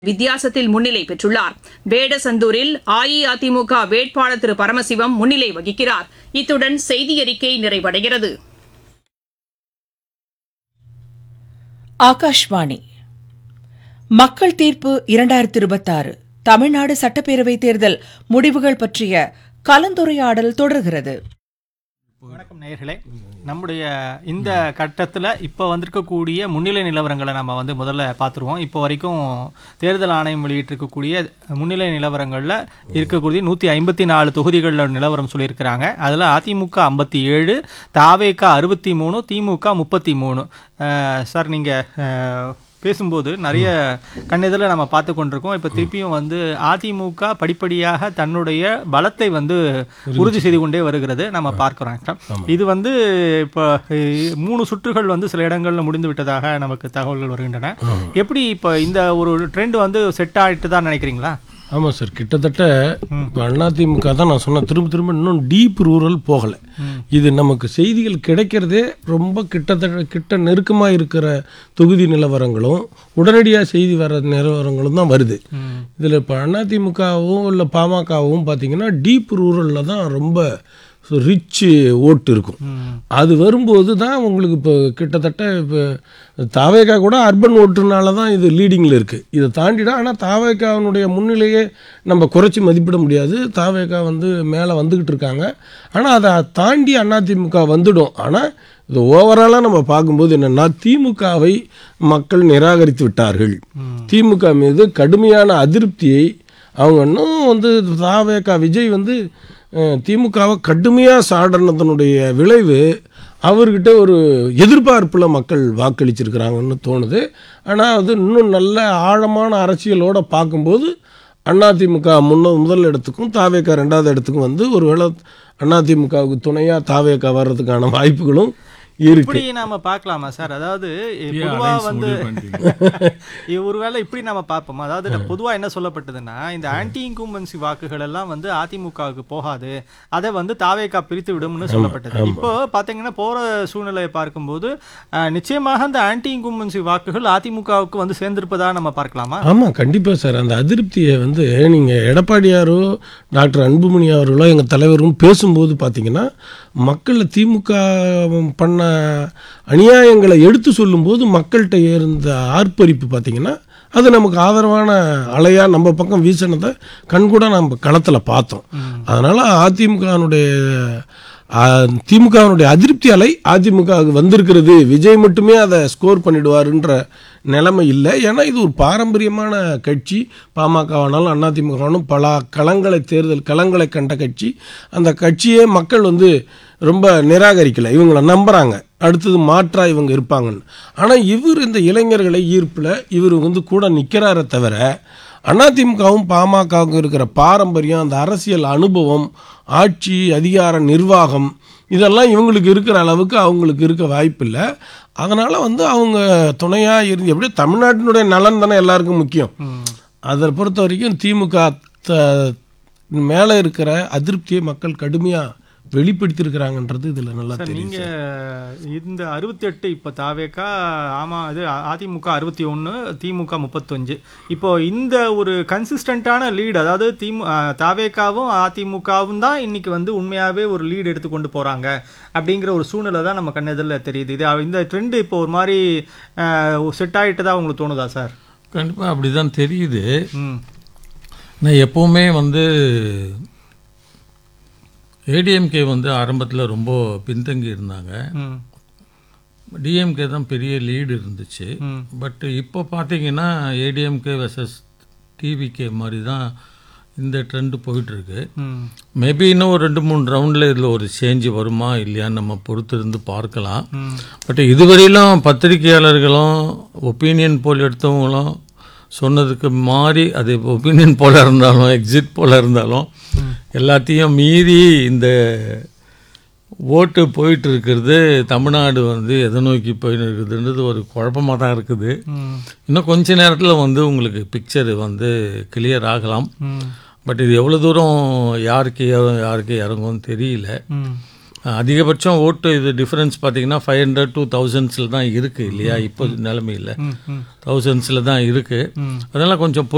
வித்தியாசத்தில் முன்னிலை பெற்றுள்ளார் வேடசந்தூரில் அஇஅதிமுக வேட்பாளர் திரு பரமசிவம் முன்னிலை வகிக்கிறார் இத்துடன் செய்தியறிக்கை நிறைவடைகிறது ஆகாஷ்வாணி மக்கள் தீர்ப்பு இரண்டாயிரத்தி இருபத்தாறு தமிழ்நாடு சட்டப்பேரவை தேர்தல் முடிவுகள் பற்றிய கலந்துரையாடல் தொடர்கிறது வணக்கம் நேயர்களே நம்முடைய இந்த கட்டத்தில் இப்போ வந்திருக்கக்கூடிய முன்னிலை நிலவரங்களை நம்ம வந்து முதல்ல பார்த்துருவோம் இப்போ வரைக்கும் தேர்தல் ஆணையம் வெளியிட்டிருக்கக்கூடிய முன்னிலை நிலவரங்களில் இருக்கக்கூடிய நூற்றி ஐம்பத்தி நாலு தொகுதிகளில் நிலவரம் சொல்லியிருக்கிறாங்க அதில் அதிமுக ஐம்பத்தி ஏழு தாவேக அறுபத்தி மூணு திமுக முப்பத்தி மூணு சார் நீங்கள் பேசும்போது நிறைய கண்ணெதில் நம்ம பார்த்து கொண்டிருக்கோம் இப்போ திருப்பியும் வந்து அதிமுக படிப்படியாக தன்னுடைய பலத்தை வந்து உறுதி செய்து கொண்டே வருகிறது நம்ம பார்க்கிறோம் இது வந்து இப்போ அஹ், மூணு சுற்றுகள் வந்து சில இடங்கள்ல முடிந்து விட்டதாக நமக்கு தகவல்கள் வருகின்றன எப்படி இப்போ இந்த ஒரு ட்ரெண்ட் வந்து செட் ஆயிட்டு தான் நினைக்கிறீங்களா ஆமாம் சார் கிட்டத்தட்ட இப்போ அதிமுக தான் நான் சொன்ன திரும்ப திரும்ப இன்னும் டீப் ரூரல் போகலை இது நமக்கு செய்திகள் கிடைக்கிறதே ரொம்ப கிட்டத்தட்ட கிட்ட நெருக்கமாக இருக்கிற தொகுதி நிலவரங்களும் உடனடியாக செய்தி வர நிலவரங்களும் தான் வருது இதில் இப்போ அதிமுகவும் இல்லை பாமகவும் பார்த்தீங்கன்னா டீப் ரூரலில் தான் ரொம்ப ரிச் ஓட்டு இருக்கும் அது வரும்போது தான் உங்களுக்கு இப்போ கிட்டத்தட்ட இப்போ தாவேக்கா கூட அர்பன் ஓட்டுனால தான் இது லீடிங்கில் இருக்குது இதை தாண்டிடும் ஆனால் தாவேக்காவினுடைய முன்னிலையே நம்ம குறைச்சி மதிப்பிட முடியாது தாவேக்கா வந்து மேலே வந்துக்கிட்டு இருக்காங்க ஆனால் அதை தாண்டி அதிமுக வந்துடும் ஆனால் இது ஓவராலாக நம்ம பார்க்கும்போது என்னென்னா திமுகவை மக்கள் நிராகரித்து விட்டார்கள் திமுக மீது கடுமையான அதிருப்தியை அவங்க இன்னும் வந்து தாவேக்கா விஜய் வந்து அஹ், திமுகவை கடுமையாக சாடனதனுடைய விளைவு அவர்கிட்ட ஒரு எதிர்பார்ப்பில் மக்கள் வாக்களிச்சிருக்கிறாங்கன்னு தோணுது ஆனால் அது இன்னும் நல்ல ஆழமான அரசியலோட பார்க்கும்போது அதிமுக முன்ன முதல் இடத்துக்கும் தாவேக்கா ரெண்டாவது இடத்துக்கும் வந்து ஒருவேளை அதிமுகவுக்கு துணையாக தாவேக்கா வர்றதுக்கான வாய்ப்புகளும் இருக்கு இப்படி நாம பார்க்கலாமா சார் அதாவது பொதுவா வந்து இது ஒருவேளை இப்படி நாம பார்ப்போம் அதாவது பொதுவா என்ன சொல்லப்பட்டதுன்னா இந்த ஆன்டி இன்கும்பன்சி வாக்குகள் எல்லாம் வந்து அதிமுகவுக்கு போகாது அதை வந்து தாவேக்கா பிரித்து விடும்னு சொல்லப்பட்டது இப்போ பாத்தீங்கன்னா போற சூழ்நிலையை பார்க்கும்போது அஹ், நிச்சயமாக அந்த ஆன்டி இன்கும்பன்சி வாக்குகள் அதிமுகவுக்கு வந்து சேர்ந்திருப்பதா நம்ம பார்க்கலாமா ஆமாம் கண்டிப்பாக சார் அந்த அதிருப்தியை வந்து நீங்கள் எடப்பாடியாரோ டாக்டர் அன்புமணி அவர்களோ எங்கள் தலைவரும் பேசும்போது பார்த்தீங்கன்னா மக்கள் திமுக பண்ண அநியாயங்களை எடுத்து சொல்லும்போது மக்கள்கிட்ட இருந்த ஆர்ப்பரிப்பு பார்த்தீங்கன்னா அது நமக்கு ஆதரவான அலையாக நம்ம பக்கம் வீசினதை கண்கூட நம்ம களத்தில் பார்த்தோம் அதனால் அதிமுகனுடைய திமுகவினுடைய அதிருப்தி அலை அதிமுகவுக்கு வந்திருக்கிறது விஜய் மட்டுமே அதை ஸ்கோர் பண்ணிடுவாருன்ற நிலைமை இல்லை ஏன்னா இது ஒரு பாரம்பரியமான கட்சி பாமகவானாலும் அதிமுகவானும் பல களங்களை தேர்தல் களங்களை கண்ட கட்சி அந்த கட்சியே மக்கள் வந்து ரொம்ப நிராகரிக்கலை இவங்களை நம்புகிறாங்க அடுத்தது மாற்றா இவங்க இருப்பாங்கன்னு ஆனால் இவர் இந்த இளைஞர்களை ஈர்ப்பில் இவர் வந்து கூட நிற்கிறாரே தவிர அதிமுகவும் பாமகவுக்கும் இருக்கிற பாரம்பரியம் அந்த அரசியல் அனுபவம் ஆட்சி அதிகார நிர்வாகம் இதெல்லாம் இவங்களுக்கு இருக்கிற அளவுக்கு அவங்களுக்கு இருக்க வாய்ப்பில்லை அதனால் வந்து அவங்க துணையாக இருந்து எப்படியும் தமிழ்நாட்டினுடைய நலன் தானே எல்லாருக்கும் முக்கியம் அதை பொறுத்த வரைக்கும் திமுக த- மேலே இருக்கிற அதிருப்தியை மக்கள் கடுமையாக வெளிப்படுத்தியிருக்கிறாங்கன்றது இதில் நல்லா சார் தெரியும் நீங்க இந்த அறுபத்தி எட்டு இப்போ தாவேக்கா ஆமா இது அ- அதிமுக அறுபத்தி ஒன்று திமுக முப்பத்தஞ்சு இப்போ இந்த ஒரு கன்சிஸ்டன்டான லீடு அதாவது திமு அஹ், தாவேக்காவும் அதிமுகவும் தான் இன்னைக்கு வந்து உண்மையாவே ஒரு லீடு எடுத்து கொண்டு போறாங்க அப்படிங்கிற ஒரு சூழ்நிலை தான் நம்ம கண்ணெதிரில் தெரியுது இது இந்த ட்ரெண்ட் இப்போ ஒரு மாதிரி செட் ஆகிட்டு தான் உங்களுக்கு தோணுதா சார் கண்டிப்பாக அப்படி தான் தெரியுது ம் நான் எப்போவுமே வந்து ஏடிஎம்கே வந்து ஆரம்பத்தில் ரொம்ப பின்தங்கி இருந்தாங்க ம் டிஎம்கே தான் பெரிய லீடு இருந்துச்சு ம். பட் இப்போ பார்த்தீங்கன்னா ஏடிஎம்கே வெர்சஸ் டிவிகே மாதிரி தான் இந்த ட்ரெண்டு போயிட்டுருக்கு ம் மேபி இன்னும் ஒரு ரெண்டு மூணு ரவுண்டில் இதில் ஒரு சேஞ்சு வருமா இல்லையான்னு நம்ம பொறுத்திருந்து பார்க்கலாம் ம் பட் இதுவரையிலும் பத்திரிகையாளர்களும் ஒப்பீனியன் போல் எடுத்தவங்களும் சொன்னதுக்கு மாறி அது ஒப்பீனியன் போல இருந்தாலும் எக்ஸிட் போல இருந்தாலும் எல்லாத்தையும் மீறி இந்த ஓட்டு போயிட்டு இருக்கிறது தமிழ்நாடு வந்து எதை நோக்கி போயிட்டு இருக்குதுன்றது ஒரு குழப்பமாக தான் இருக்குது ம் இன்னும் கொஞ்ச நேரத்தில் வந்து உங்களுக்கு பிக்சர் வந்து கிளியர் ஆகலாம் ம் பட் இது எவ்வளோ தூரம் யாருக்கு ஏறும் யாருக்கு இறங்கும்னு தெரியல ம் அதிகபட்சம் ஓட்டு இது டிஃபரன்ஸ் பார்த்தீங்கன்னா ஃபைவ் ஹண்ட்ரட் டூ தௌசண்ட்ஸில் தான் இருக்குது இல்லையா இப்போ நிலைமையில் ம் ம் தௌசண்ட்ஸில் தான் இருக்குது அதனால் கொஞ்சம்